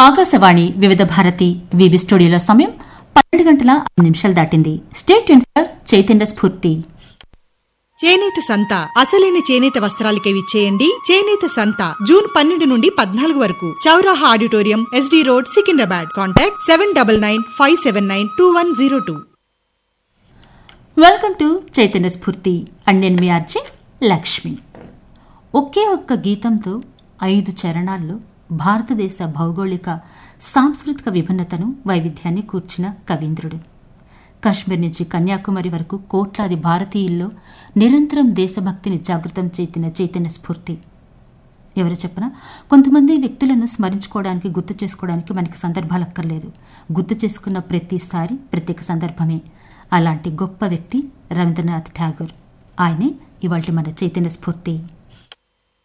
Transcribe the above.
ఆకాశవాణి వివిధ భారతి వివి స్టూడియోలో సమయం పన్నెండు గంటల ఐదు నిమిషాలు దాటింది స్టేట్ ఫర్ చైతన్య స్ఫూర్తి చేనేత సంత అసలైన చేనేత వస్త్రాలకే విచ్చేయండి చేనేత సంత జూన్ పన్నెండు నుండి పద్నాలుగు వరకు Chauraha auditorium SD road Secunderabad contact seven double nine five seven nine two one zero two welcome to Chaitanya Spoorthi and నేను మీ ఆర్జే లక్ష్మి ఒకే ఒక్క గీతంతో ఐదు చరణాల్లో భారతదేశ భౌగోళిక సాంస్కృతిక విభిన్నతను వైవిధ్యాన్ని కూర్చిన కవీంద్రుడు కాశ్మీర్ నుంచి కన్యాకుమారి వరకు కోట్లాది భారతీయుల్లో నిరంతరం దేశభక్తిని జాగృతం చేసిన చైతన్య స్ఫూర్తి ఎవరు చెప్పనా కొంతమంది వ్యక్తులను స్మరించుకోవడానికి గుర్తు చేసుకోవడానికి మనకి సందర్భాలు అక్కర్లేదు గుర్తు చేసుకున్న ప్రతిసారి ప్రత్యేక సందర్భమే అలాంటి గొప్ప వ్యక్తి రవీంద్రనాథ్ ఠాగూర్ ఆయనే ఇవాళ మన చైతన్య స్ఫూర్తి